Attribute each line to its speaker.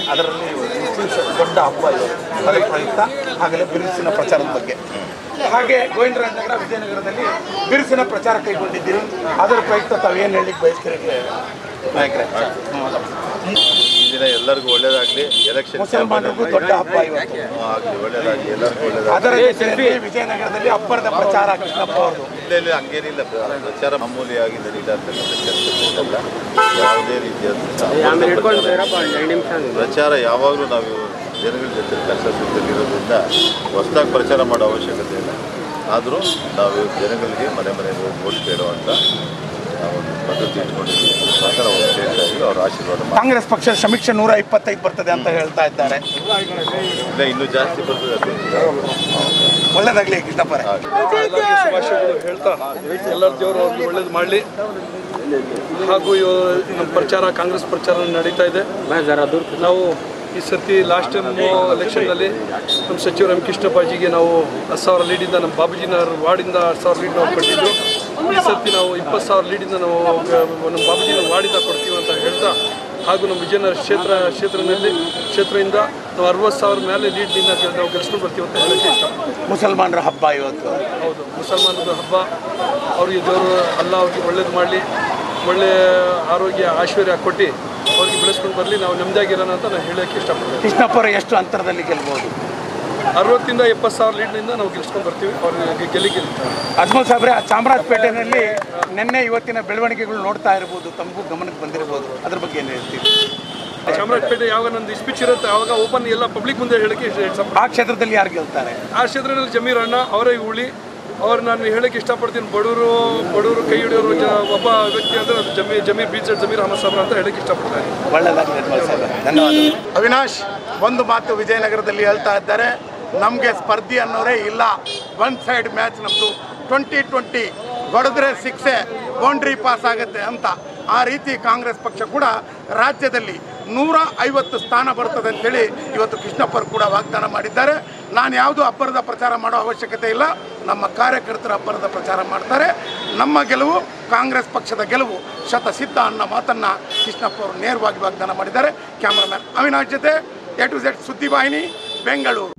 Speaker 1: ಅದರಲ್ಲಿ ವಿಶೇಷ ದೊಡ್ಡ ಹಬ್ಬ ಇವತ್ತು ಅದರ ಪ್ರಯುಕ್ತ ಹಾಗೆಯೇ ಬಿರುಸಿನ ಪ್ರಚಾರದ ಬಗ್ಗೆ ಹಾಗೆ ಗೋವಿಂದರಾಜನಗರ ವಿಜಯನಗರದಲ್ಲಿ ಬಿರುಸಿನ ಪ್ರಚಾರ ಕೈಗೊಂಡಿದ್ದೀರಿ ಅದರ ಪ್ರಯುಕ್ತ ತಾವೇನು ಹೇಳಲಿಕ್ಕೆ ಬಯಸ್ತೀರಿ ನಾಯಕರೇ
Speaker 2: ಈ ದಿನ ಎಲ್ಲರಿಗೂ ಒಳ್ಳೇದಾಗ್ಲಿ ಎಲೆಕ್ಷನ್
Speaker 1: ಮುಸಲ್ಮಾನರಿಗೂ ದೊಡ್ಡ ಹಬ್ಬ ಇವತ್ತು
Speaker 2: ಆಗಲಿ ಒಳ್ಳೇದಾಗ್ಲಿ ಎಲ್ಲರಿಗೂ ಒಳ್ಳೇದಾಗ್ಲಿ
Speaker 1: ಅದರ ಜೊತೆಯಲ್ಲಿ ವಿಜಯನಗರದಲ್ಲಿ ಅಬ್ಬರದ ಪ್ರಚಾರ ಕೃಷ್ಣಪ್ಪ ಅವರು
Speaker 2: ಇಲ್ಲೆಲ್ಲಿ ಹಂಗೇನಿಲ್ಲ ಪ್ರಚಾರ ಮಾಮೂಲಿಯಾಗಿ ನಡೀತಾ ಇರ್ತಕ್ಕಂಥ ಕೆಲಸಗಳಲ್ಲ ಯಾವುದೇ ರೀತಿಯಾದ ಪ್ರಚಾರ ಯಾವಾಗಲೂ ನಾವು ಜನಗಳ ಜೊತೆ ಕೆಲಸ ಸುತ್ತಲಿರೋದ್ರಿಂದ ಹೊಸದಾಗಿ ಪ್ರಚಾರ ಮಾಡೋ ಅವಶ್ಯಕತೆ ಇಲ್ಲ ಆದರೂ ನಾವು ಜನಗಳಿಗೆ ಮನೆ ಮನೆಗೆ ಹೋಗಿ ಓಟ್ ಕೇಳುವಂಥ ನಾವೊಂದು ಪದ್ಧತಿ ಇಟ್ಕೊಂಡಿದ್ದೀವಿ ಪ್ರಕಾರ ಅವ್ರು ಕೇಳ್ತಾ ಇದ್ದೀವಿ ಅವ್ರ ಆಶೀರ್ವಾದ ಮಾಡಿ
Speaker 1: ಕಾಂಗ್ರೆಸ್ ಪಕ್ಷದ ಸಮೀಕ್ಷೆ ನೂರ ಇಪ್ಪತ್ತೈದು ಬರ್ತದೆ ಅಂತ ಹೇಳ್ತಾ ಇದ್ದಾರೆ
Speaker 2: ಇಲ್ಲ ಇನ್ನೂ ಜಾಸ್ತಿ ಬರ್ತದೆ ಅದು
Speaker 1: ಒಳ್ಳೇದಾಗ್ಲಿ ಕೃಷ್ಣಪ್ಪರೇ
Speaker 3: ಎಲ್ಲರಿಗೆ ಶುಭಾಶಯಗಳು ಹೇಳ್ತಾ ಎಲ್ಲರ ದೇವರು ಅವ್ರಿಗೆ ಒಳ್ಳೇದು ಮಾಡಲಿ ಹಾಗೂ ಇವ ನಮ್ಮ ಪ್ರಚಾರ ಕಾಂಗ್ರೆಸ್ ಪ್ರಚಾರ ನಡೀತಾ ಇದೆ ನಾವು ಈ ಸರ್ತಿ ಲಾಸ್ಟ್ ಟೈಮ್ ಎಲೆಕ್ಷನ್ನಲ್ಲಿ ನಮ್ಮ ಸಚಿವ ಎಂ ಕೃಷ್ಣಪ್ಪಾಜಿಗೆ ನಾವು ಹತ್ತು ಸಾವಿರ ಲೀಡಿಂದ ನಮ್ಮ ಬಾಬುಜಿನ ವಾರ್ಡಿಂದ ಹತ್ತು ಸಾವಿರ ಲೀಡ್ ನಾವು ಕೊಟ್ಟಿದ್ದು ಈ ಸರ್ತಿ ನಾವು ಇಪ್ಪತ್ತು ಸಾವಿರ ಲೀಡಿಂದ ನಾವು ನಮ್ಮ ಬಾಬುಜಿನ ವಾರ್ಡಿಂದ ಕೊಡ್ತೀವಿ ಅಂತ ಹೇಳ್ತಾ ಹಾಗೂ ನಮ್ಮ ವಿಜಯನಗರ ಕ್ಷೇತ್ರ ಕ್ಷೇತ್ರದಲ್ಲಿ ಕ್ಷೇತ್ರದಿಂದ ನಾವು ಅರವತ್ತು ಸಾವಿರ ಮೇಲೆ ಲೀಡ್ನಿಂದ ನಾವು ಗೆಲ್ಸ್ಕೊಂಡು ಬರ್ತೀವಿ ಅಂತ ಹೇಳೋಕ್ಕೆ ಇಷ್ಟ
Speaker 1: ಮುಸಲ್ಮಾನರ ಹಬ್ಬ ಇವತ್ತು
Speaker 3: ಹೌದು ಮುಸಲ್ಮಾನದ ಹಬ್ಬ ಅವರಿಗೆ ದೇವರು ಅಲ್ಲ ಅವ್ರಿಗೆ ಒಳ್ಳೇದು ಮಾಡಲಿ ಒಳ್ಳೆ ಆರೋಗ್ಯ ಐಶ್ವರ್ಯ ಕೊಟ್ಟು ಅವ್ರಿಗೆ ಬೆಳೆಸ್ಕೊಂಡು ಬರಲಿ ನಾವು ನೆಮ್ಮದಿಯಾಗಿರೋಣ ಅಂತ ನಾನು ಹೇಳೋಕ್ಕೆ ಇಷ್ಟಪಡ್ತೀನಿ
Speaker 1: ಕೃಷ್ಣಪ್ಪರ ಎಷ್ಟು ಅಂತರದಲ್ಲಿ ಗೆಲ್ಬಹುದು
Speaker 3: ಅರವತ್ತಿಂದ ಎಪ್ಪತ್ತು ಸಾವಿರ ಲೀಡ್ನಿಂದ ನಾವು ಗೆಲ್ಸ್ಕೊಂಡು ಬರ್ತೀವಿ ಅವ್ರಿಗೆ ಗೆಲ್ಲಿ ಗೆಲ್ತಾರೆ
Speaker 1: ಅಜ್ಮಲ್ ಸಾಬ್ರೆ ಚಾಮರಾಜಪೇಟೆನಲ್ಲಿ ನಿನ್ನೆ ಇವತ್ತಿನ ಬೆಳವಣಿಗೆಗಳು ನೋಡ್ತಾ ಇರ್ಬೋದು ತಮಗೂ ಗಮನಕ್ಕೆ ಬಂದಿರ್ಬೋದು ಅದ್ರ ಬಗ್ಗೆ ಏನು ಹೇಳ್ತೀವಿ
Speaker 3: ಚಾಮರಾಜಪೇಟೆ ಯಾವಾಗ ನಂದು ಸ್ಪೀಚ್ ಇರುತ್ತೆ ಆವಾಗ ಓಪನ್ ಎಲ್ಲ ಪಬ್ಲಿಕ್ ಮುಂದೆ ಹೇಳೋಕ್ಕೆ ಇಷ್ಟಪಡ್ತೀನಿ
Speaker 1: ಆ ಕ್ಷೇತ್ರದಲ್ಲಿ ಯಾರು ಗೆಲ್ತಾರೆ
Speaker 3: ಆ ಕ್ಷೇತ್ರದಲ್ಲಿ ಜಮೀರ್ ಅಣ್ಣ ಅವರೇ ಉಳಿ ಅವ್ರು ನಾನು ಹೇಳಕ್ಕೆ ಇಷ್ಟಪಡ್ತೀನಿ ಬಡವರು ಬಡವರು ಕೈ ಹಿಡಿಯೋರು ಜ ಒಬ್ಬ ವ್ಯಕ್ತಿ ಅಂದರೆ ಅದು ಜಮೀ ಜಮೀರ್ ಬೀಚ್ ಜಮೀರ್ ಅಹಮದ್ ಸಾಬ್ರ ಅಂತ ಹೇಳಕ್ಕೆ ಇಷ್ಟಪಡ್ತೀನಿ
Speaker 1: ಒಳ್ಳೆದಾಗಲಿ ಅಜ್ಮಲ್ ಸಾಬ್ರೆ ಧನ್ಯವಾದಗಳು ಅವಿನಾಶ್ ಒಂದು ಮಾತು ವಿಜಯನಗರದಲ್ಲಿ ಹೇಳ್ತಾ ಇದ್ದಾರೆ ನಮಗೆ ಸ್ಪರ್ಧಿ ಅನ್ನೋರೇ ಇಲ್ಲ ಒನ್ ಸೈಡ್ ಮ್ಯಾಚ್ ನಮ್ಮದು ಟ್ವೆಂಟಿ ಟ್ವೆಂಟಿ ಹೊಡೆದ್ರೆ ಸಿಕ್ಸೆ ಬೌಂಡ್ರಿ ಪಾಸ್ ಆಗುತ್ತೆ ಅಂತ ಆ ರೀತಿ ಕಾಂಗ್ರೆಸ್ ಪಕ್ಷ ಕೂಡ ರಾಜ್ಯದಲ್ಲಿ ನೂರ ಐವತ್ತು ಸ್ಥಾನ ಬರ್ತದೆ ಅಂತೇಳಿ ಇವತ್ತು ಕೃಷ್ಣಪ್ಪರು ಕೂಡ ವಾಗ್ದಾನ ಮಾಡಿದ್ದಾರೆ ನಾನು ಯಾವುದೂ ಅಬ್ಬರದ ಪ್ರಚಾರ ಮಾಡೋ ಅವಶ್ಯಕತೆ ಇಲ್ಲ ನಮ್ಮ ಕಾರ್ಯಕರ್ತರು ಅಬ್ಬರದ ಪ್ರಚಾರ ಮಾಡ್ತಾರೆ ನಮ್ಮ ಗೆಲುವು ಕಾಂಗ್ರೆಸ್ ಪಕ್ಷದ ಗೆಲುವು ಶತಸಿದ್ಧ ಅನ್ನೋ ಮಾತನ್ನು ಕೃಷ್ಣಪ್ಪ ಅವರು ನೇರವಾಗಿ ವಾಗ್ದಾನ ಮಾಡಿದ್ದಾರೆ ಕ್ಯಾಮರಾಮ್ಯಾನ್ ಅವಿನಾಶ್ ಜೊತೆ ಎ ಟು ಝೆಡ್ ಸುದ್ದಿವಾಹಿನಿ ಬೆಂಗಳೂರು